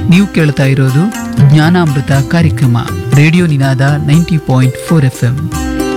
ನೀವು ಕೇಳ್ತಾ ಇರೋದು ಜ್ಞಾನಾಮೃತ ಕಾರ್ಯಕ್ರಮ radio Ninada ninety point four F M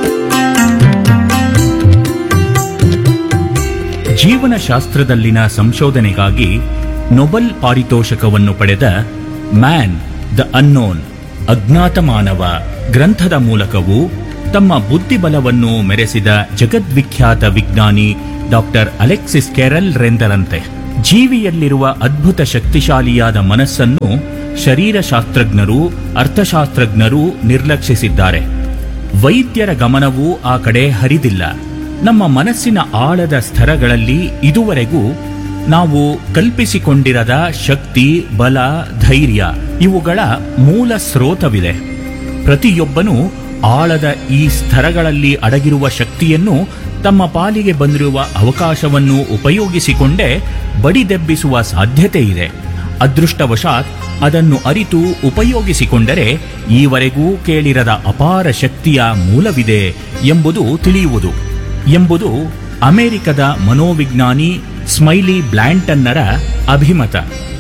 ಜೀವನಶಾಸ್ತ್ರದಲ್ಲಿನ ಸಂಶೋಧನೆಗಾಗಿ ನೊಬೆಲ್ ಪಾರಿತೋಷಕವನ್ನು ಪಡೆದ ಮ್ಯಾನ್ ದ ಅನ್ನೋನ್ ಅಜ್ಞಾತ ಮಾನವ ಗ್ರಂಥದ ಮೂಲಕವೂ ತಮ್ಮ ಬುದ್ಧಿಬಲವನ್ನು ಮೆರೆಸಿದ ಜಗದ್ವಿಖ್ಯಾತ ವಿಜ್ಞಾನಿ ಡಾಕ್ಟರ್ ಅಲೆಕ್ಸಿಸ್ ಕೆರಲ್ ರೆಂದರಂತೆ ಜೀವಿಯಲ್ಲಿರುವ ಅದ್ಭುತ ಶಕ್ತಿಶಾಲಿಯಾದ ಮನಸ್ಸನ್ನು ಶರೀರಶಾಸ್ತ್ರಜ್ಞರು ಅರ್ಥಶಾಸ್ತ್ರಜ್ಞರು ನಿರ್ಲಕ್ಷಿಸಿದ್ದಾರೆ ವೈದ್ಯರ ಗಮನವೂ ಆ ಕಡೆ ಹರಿದಿಲ್ಲ ನಮ್ಮ ಮನಸ್ಸಿನ ಆಳದ ಸ್ತರಗಳಲ್ಲಿ ಇದುವರೆಗೂ ನಾವು ಕಲ್ಪಿಸಿಕೊಂಡಿರದ ಶಕ್ತಿ ಬಲ ಧೈರ್ಯ ಇವುಗಳ ಮೂಲ ಸ್ರೋತವಿದೆ ಪ್ರತಿಯೊಬ್ಬನೂ ಆಳದ ಈ ಸ್ತರಗಳಲ್ಲಿ ಅಡಗಿರುವ ಶಕ್ತಿಯನ್ನು ತಮ್ಮ ಪಾಲಿಗೆ ಬಂದಿರುವ ಅವಕಾಶವನ್ನು ಉಪಯೋಗಿಸಿಕೊಂಡೇ ಬಡಿದೆಬ್ಬಿಸುವ ಸಾಧ್ಯತೆ ಇದೆ ಅದೃಷ್ಟವಶಾತ್ ಅದನ್ನು ಅರಿತು ಉಪಯೋಗಿಸಿಕೊಂಡರೆ ಈವರೆಗೂ ಕೇಳಿರದ ಅಪಾರ ಶಕ್ತಿಯ ಮೂಲವಿದೆ ಎಂಬುದು ತಿಳಿಯುವುದು ಎಂಬುದು ಅಮೆರಿಕದ ಮನೋವಿಜ್ಞಾನಿ ಸ್ಮೈಲಿ ಬ್ಲ್ಯಾಂಟನ್ನರ ಅಭಿಮತ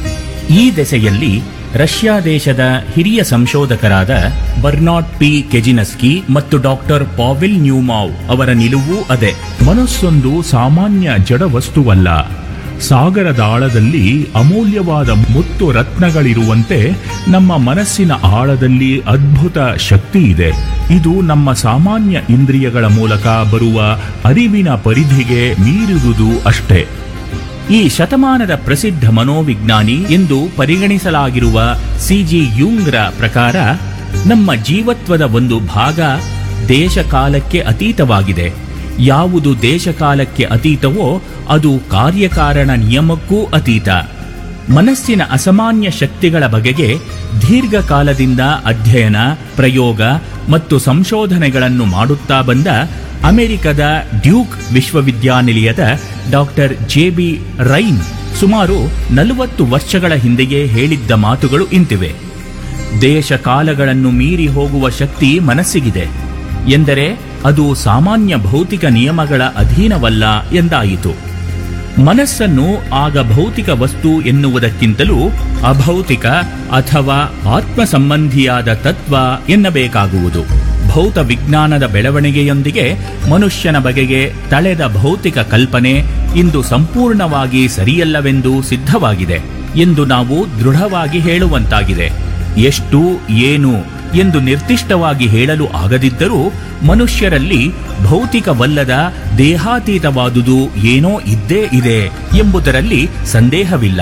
ಈ ದೆಸೆಯಲ್ಲಿ ರಷ್ಯಾ ದೇಶದ ಹಿರಿಯ ಸಂಶೋಧಕರಾದ ಬರ್ನಾಟ್ ಪಿ ಕೆಜಿನಸ್ಕಿ ಮತ್ತು ಡಾಕ್ಟರ್ ಪಾವಿಲ್ ನ್ಯೂಮಾವ್ ಅವರ ನಿಲುವು ಅದೇ ಮನಸ್ಸೊಂದು ಸಾಮಾನ್ಯ ಜಡ ವಸ್ತುವಲ್ಲ ಸಾಗರದ ಆಳದಲ್ಲಿ ಅಮೂಲ್ಯವಾದ ಮುತ್ತು ರತ್ನಗಳಿರುವಂತೆ ನಮ್ಮ ಮನಸ್ಸಿನ ಆಳದಲ್ಲಿ ಅದ್ಭುತ ಶಕ್ತಿ ಇದೆ ಇದು ನಮ್ಮ ಸಾಮಾನ್ಯ ಇಂದ್ರಿಯಗಳ ಮೂಲಕ ಬರುವ ಅರಿವಿನ ಪರಿಧಿಗೆ ಮೀರಿದುದು ಅಷ್ಟೇ ಈ ಶತಮಾನದ ಪ್ರಸಿದ್ಧ ಮನೋವಿಜ್ಞಾನಿ ಎಂದು ಪರಿಗಣಿಸಲಾಗಿರುವ ಸಿಜಿ ಯುಂಗ್ರ ಪ್ರಕಾರ ನಮ್ಮ ಜೀವತ್ವದ ಒಂದು ಭಾಗ ದೇಶಕಾಲಕ್ಕೆ ಅತೀತವಾಗಿದೆ ಯಾವುದು ದೇಶಕಾಲಕ್ಕೆ ಅತೀತವೋ ಅದು ಕಾರ್ಯಕಾರಣ ನಿಯಮಕ್ಕೂ ಅತೀತ ಮನಸ್ಸಿನ ಅಸಾಮಾನ್ಯ ಶಕ್ತಿಗಳ ಬಗೆಗೆ ದೀರ್ಘಕಾಲದಿಂದ ಅಧ್ಯಯನ ಪ್ರಯೋಗ ಮತ್ತು ಸಂಶೋಧನೆಗಳನ್ನು ಮಾಡುತ್ತಾ ಬಂದ ಅಮೆರಿಕದ ಡ್ಯೂಕ್ ವಿಶ್ವವಿದ್ಯಾನಿಲಯದ ಡಾಕ್ಟರ್ ಜೆ ಬಿ ರೈನ್ ಸುಮಾರು ನಲವತ್ತು ವರ್ಷಗಳ ಹಿಂದೆಯೇ ಹೇಳಿದ್ದ ಮಾತುಗಳು ಇಂತಿವೆ ದೇಶ ಕಾಲಗಳನ್ನು ಮೀರಿ ಹೋಗುವ ಶಕ್ತಿ ಮನಸ್ಸಿಗಿದೆ ಎಂದರೆ ಅದು ಸಾಮಾನ್ಯ ಭೌತಿಕ ನಿಯಮಗಳ ಅಧೀನವಲ್ಲ ಎಂದಾಯಿತು ಮನಸ್ಸನ್ನು ಆಗ ಭೌತಿಕ ವಸ್ತು ಎನ್ನುವುದಕ್ಕಿಂತಲೂ ಅಭೌತಿಕ ಅಥವಾ ಆತ್ಮ ಸಂಬಂಧಿಯಾದ ತತ್ವ ಎನ್ನಬೇಕಾಗುವುದು ಭೌತ ವಿಜ್ಞಾನದ ಬೆಳವಣಿಗೆಯೊಂದಿಗೆ ಮನುಷ್ಯನ ಬಗೆಗೆ ತಳೆದ ಭೌತಿಕ ಕಲ್ಪನೆ ಇಂದು ಸಂಪೂರ್ಣವಾಗಿ ಸರಿಯಲ್ಲವೆಂದು ಸಿದ್ಧವಾಗಿದೆ ಎಂದು ನಾವು ದೃಢವಾಗಿ ಹೇಳುವಂತಾಗಿದೆ ಎಷ್ಟು ಏನು ಎಂದು ನಿರ್ದಿಷ್ಟವಾಗಿ ಹೇಳಲು ಆಗದಿದ್ದರೂ ಮನುಷ್ಯರಲ್ಲಿ ಭೌತಿಕವಲ್ಲದ ದೇಹಾತೀತವಾದುದು ಏನೋ ಇದ್ದೇ ಇದೆ ಎಂಬುದರಲ್ಲಿ ಸಂದೇಹವಿಲ್ಲ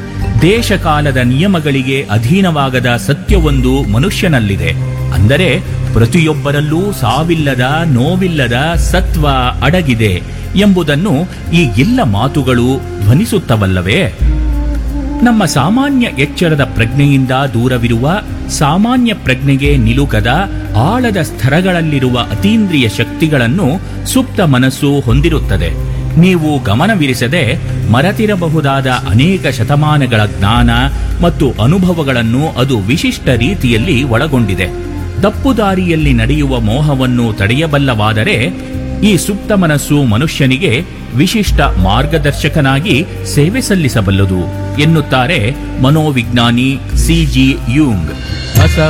ದೇಶಕಾಲದ ನಿಯಮಗಳಿಗೆ ಅಧೀನವಾಗದ ಸತ್ಯವೊಂದು ಮನುಷ್ಯನಲ್ಲಿದೆ ಅಂದರೆ ಪ್ರತಿಯೊಬ್ಬರಲ್ಲೂ ಸಾವಿಲ್ಲದ ನೋವಿಲ್ಲದ ಸತ್ವ ಅಡಗಿದೆ ಎಂಬುದನ್ನು ಈ ಎಲ್ಲ ಮಾತುಗಳು ಧ್ವನಿಸುತ್ತವಲ್ಲವೇ ನಮ್ಮ ಸಾಮಾನ್ಯ ಎಚ್ಚರದ ಪ್ರಜ್ಞೆಯಿಂದ ದೂರವಿರುವ ಸಾಮಾನ್ಯ ಪ್ರಜ್ಞೆಗೆ ನಿಲುಕದ ಆಳದ ಸ್ತರಗಳಲ್ಲಿರುವ ಅತೀಂದ್ರಿಯ ಶಕ್ತಿಗಳನ್ನು ಸುಪ್ತ ಮನಸ್ಸು ಹೊಂದಿರುತ್ತದೆ ನೀವು ಗಮನವಿರಿಸದೆ ಮರೆತಿರಬಹುದಾದ ಅನೇಕ ಶತಮಾನಗಳ ಜ್ಞಾನ ಮತ್ತು ಅನುಭವಗಳನ್ನು ಅದು ವಿಶಿಷ್ಟ ರೀತಿಯಲ್ಲಿ ಒಳಗೊಂಡಿದೆ ತಪ್ಪುದಾರಿಯಲ್ಲಿ ನಡೆಯುವ ಮೋಹವನ್ನು ತಡೆಯಬಲ್ಲವಾದರೆ ಈ ಸುಪ್ತ ಮನಸ್ಸು ಮನುಷ್ಯನಿಗೆ ವಿಶಿಷ್ಟ ಮಾರ್ಗದರ್ಶಕನಾಗಿ ಸೇವೆ ಸಲ್ಲಿಸಬಲ್ಲದು ಎನ್ನುತ್ತಾರೆ ಮನೋವಿಜ್ಞಾನಿ ಸಿ ಜಿ ಯೂಂಗ್ ಹೊಸ